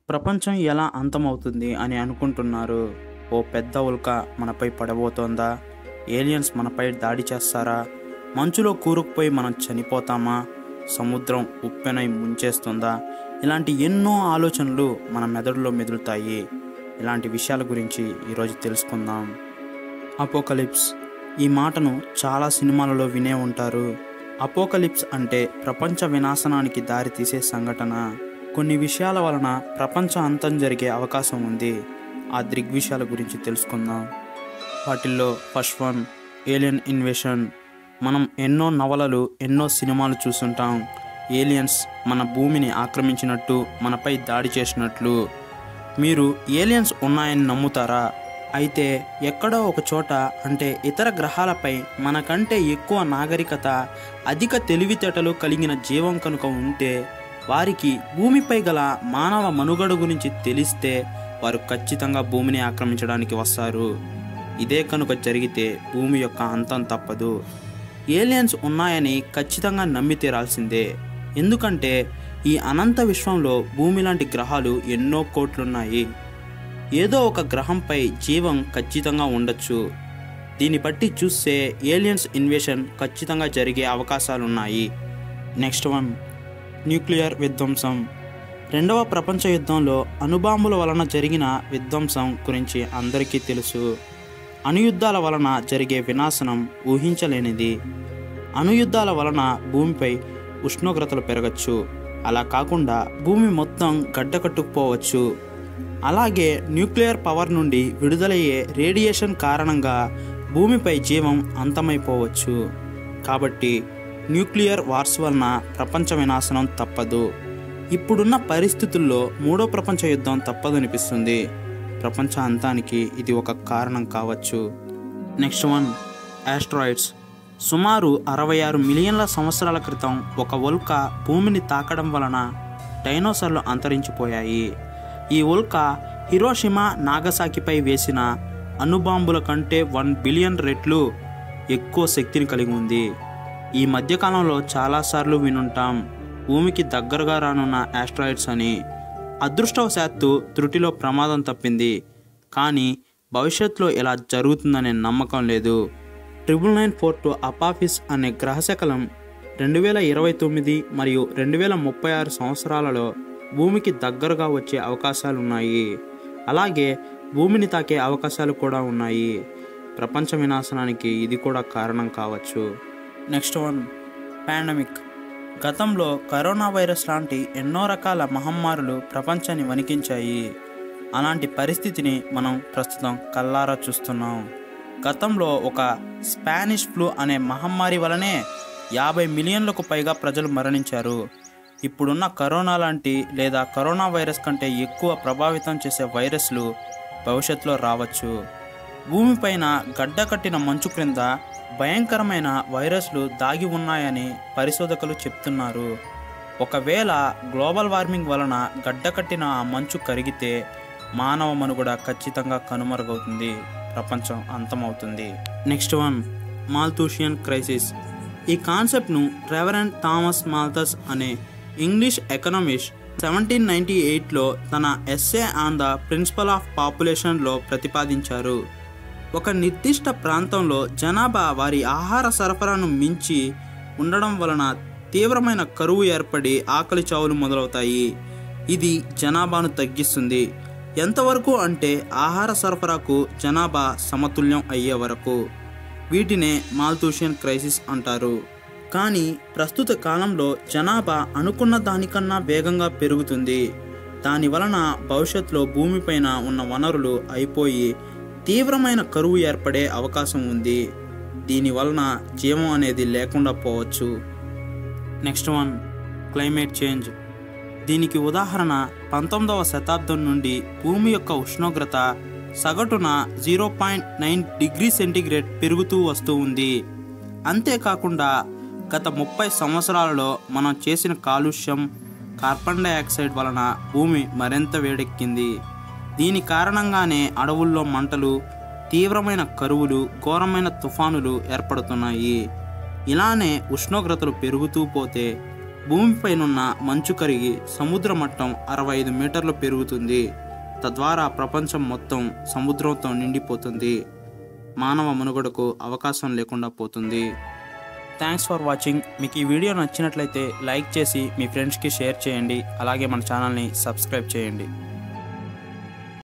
ప్రపంచం ఎలా అంతమవుతుంది అని అనుకుంటున్నారు ఓ పెద్ద ఉల్క మనపై పడబోతోందా ఏలియన్స్ మనపై దాడి చేస్తారా మంచులో కూరుకుపోయి మనం చనిపోతామా సముద్రం ఉప్పెనై ముంచేస్తుందా ఇలాంటి ఎన్నో ఆలోచనలు మన మెదడులో మెదులుతాయి ఇలాంటి విషయాల గురించి ఈరోజు తెలుసుకుందాం అపోకలిప్స్ ఈ మాటను చాలా సినిమాలలో వినే ఉంటారు అపోకలిప్స్ అంటే ప్రపంచ వినాశనానికి దారితీసే సంఘటన కొన్ని విషయాల వలన ప్రపంచ అంతం జరిగే అవకాశం ఉంది ఆ దృగ్విషయాల గురించి తెలుసుకుందాం వాటిల్లో ఫస్ట్ వన్ ఏలియన్ ఇన్వేషన్ మనం ఎన్నో నవలలు ఎన్నో సినిమాలు చూస్తుంటాం ఏలియన్స్ మన భూమిని ఆక్రమించినట్టు మనపై దాడి చేసినట్లు మీరు ఏలియన్స్ ఉన్నాయని నమ్ముతారా అయితే ఎక్కడో ఒక చోట అంటే ఇతర గ్రహాలపై మనకంటే ఎక్కువ నాగరికత అధిక తెలివితేటలు కలిగిన జీవం కనుక ఉంటే వారికి భూమిపై గల మానవ మనుగడ గురించి తెలిస్తే వారు ఖచ్చితంగా భూమిని ఆక్రమించడానికి వస్తారు ఇదే కనుక జరిగితే భూమి యొక్క అంతం తప్పదు ఏలియన్స్ ఉన్నాయని ఖచ్చితంగా నమ్మి తీరాల్సిందే ఎందుకంటే ఈ అనంత విశ్వంలో భూమి లాంటి గ్రహాలు ఎన్నో కోట్లున్నాయి ఏదో ఒక గ్రహంపై జీవం ఖచ్చితంగా ఉండొచ్చు దీన్ని బట్టి చూస్తే ఏలియన్స్ ఇన్వేషన్ ఖచ్చితంగా జరిగే అవకాశాలున్నాయి నెక్స్ట్ వన్ న్యూక్లియర్ విధ్వంసం రెండవ ప్రపంచ యుద్ధంలో అణుబాంబుల వలన జరిగిన విధ్వంసం గురించి అందరికీ తెలుసు అణుయుద్ధాల వలన జరిగే వినాశనం ఊహించలేనిది అణుయుద్ధాల వలన భూమిపై ఉష్ణోగ్రతలు పెరగచ్చు అలా కాకుండా భూమి మొత్తం గడ్డకట్టుకుపోవచ్చు అలాగే న్యూక్లియర్ పవర్ నుండి విడుదలయ్యే రేడియేషన్ కారణంగా భూమిపై జీవం అంతమైపోవచ్చు కాబట్టి న్యూక్లియర్ వార్స్ వలన ప్రపంచ వినాశనం తప్పదు ఇప్పుడున్న పరిస్థితుల్లో మూడో ప్రపంచ యుద్ధం తప్పదనిపిస్తుంది ప్రపంచ అంతానికి ఇది ఒక కారణం కావచ్చు నెక్స్ట్ వన్ ఆస్ట్రాయిడ్స్ సుమారు అరవై ఆరు మిలియన్ల సంవత్సరాల క్రితం ఒక ఉల్క భూమిని తాకడం వలన డైనోసర్లు అంతరించిపోయాయి ఈ ఉల్క హిరోషిమా నాగసాకిపై వేసిన అణుబాంబుల కంటే వన్ బిలియన్ రెట్లు ఎక్కువ శక్తిని కలిగి ఉంది ఈ మధ్యకాలంలో చాలాసార్లు వినుంటాం భూమికి దగ్గరగా రానున్న ఆస్ట్రాయిడ్స్ అని అదృష్టవశాత్తు త్రుటిలో ప్రమాదం తప్పింది కానీ భవిష్యత్తులో ఇలా జరుగుతుందనే నమ్మకం లేదు triple nine four two Apophis అనే గ్రహశకలం రెండు వేల ఇరవై తొమ్మిది మరియు రెండు వేల ముప్పై ఆరు సంవత్సరాలలో భూమికి దగ్గరగా వచ్చే అవకాశాలు ఉన్నాయి అలాగే భూమిని తాకే అవకాశాలు కూడా ఉన్నాయి ప్రపంచ వినాశనానికి ఇది కూడా కారణం కావచ్చు నెక్స్ట్ వన్ పాండమిక్ గతంలో కరోనా వైరస్ లాంటి ఎన్నో రకాల మహమ్మారులు ప్రపంచాన్ని వణికించాయి అలాంటి పరిస్థితిని మనం ప్రస్తుతం కల్లారా చూస్తున్నాం గతంలో ఒక స్పానిష్ ఫ్లూ అనే మహమ్మారి వలనే యాభై మిలియన్లకు పైగా ప్రజలు మరణించారు ఇప్పుడున్న కరోనా లాంటి లేదా కరోనా వైరస్ కంటే ఎక్కువ ప్రభావితం చేసే వైరస్లు భవిష్యత్తులో రావచ్చు భూమిపైన గడ్డ కట్టిన మంచు క్రింద భయంకరమైన వైరస్లు దాగి ఉన్నాయని పరిశోధకులు చెప్తున్నారు ఒకవేళ గ్లోబల్ వార్మింగ్ వలన గడ్డకట్టిన ఆ మంచు కరిగితే మానవ మనుగడ ఖచ్చితంగా కనుమరుగవుతుంది ప్రపంచం అంతమవుతుంది నెక్స్ట్ వన్ మాల్తూషియన్ క్రైసిస్ ఈ కాన్సెప్ట్ను రెవరెంట్ థామస్ మాల్తస్ అనే ఇంగ్లీష్ ఎకనామిస్ట్ సెవెంటీన్ నైంటీ ఎయిట్లో తన essay on the principle of పాపులేషన్లో ప్రతిపాదించారు ఒక నిర్దిష్ట ప్రాంతంలో జనాభా వారి ఆహార సరఫరాను మించి ఉండడం వలన తీవ్రమైన కరువు ఏర్పడి ఆకలి చావులు మొదలవుతాయి ఇది జనాభాను తగ్గిస్తుంది ఎంతవరకు అంటే ఆహార సరఫరాకు జనాభా సమతుల్యం అయ్యే వరకు వీటినే మాల్తూషియన్ క్రైసిస్ అంటారు కానీ ప్రస్తుత కాలంలో జనాభా అనుకున్న దానికన్నా వేగంగా పెరుగుతుంది దాని వలన భవిష్యత్తులో భూమిపైన ఉన్న వనరులు అయిపోయి తీవ్రమైన కరువు ఏర్పడే అవకాశం ఉంది దీని వలన జీవం అనేది లేకుండా పోవచ్చు నెక్స్ట్ వన్ క్లైమేట్ చేంజ్ దీనికి ఉదాహరణ పంతొమ్మిదవ శతాబ్దం నుండి భూమి యొక్క ఉష్ణోగ్రత సగటున zero point nine degree centigrade పెరుగుతూ వస్తూ ఉంది అంతేకాకుండా గత ముప్పై సంవత్సరాలలో మనం చేసిన కాలుష్యం కార్బన్ డైఆక్సైడ్ వలన భూమి మరింత వేడెక్కింది దీని కారణంగానే అడవుల్లో మంటలు తీవ్రమైన కరువులు ఘోరమైన తుఫానులు ఏర్పడుతున్నాయి ఇలానే ఉష్ణోగ్రతలు పెరుగుతూ పోతే భూమిపైనున్న మంచు కరిగి సముద్ర మట్టం అరవై ఐదు మీటర్లు పెరుగుతుంది తద్వారా ప్రపంచం మొత్తం సముద్రంతో నిండిపోతుంది మానవ మనుగడకు అవకాశం లేకుండా పోతుంది థ్యాంక్స్ ఫర్ వాచింగ్ మీకు ఈ వీడియో నచ్చినట్లయితే లైక్ చేసి మీ ఫ్రెండ్స్కి షేర్ చేయండి అలాగే మన ఛానల్ని సబ్స్క్రైబ్ చేయండి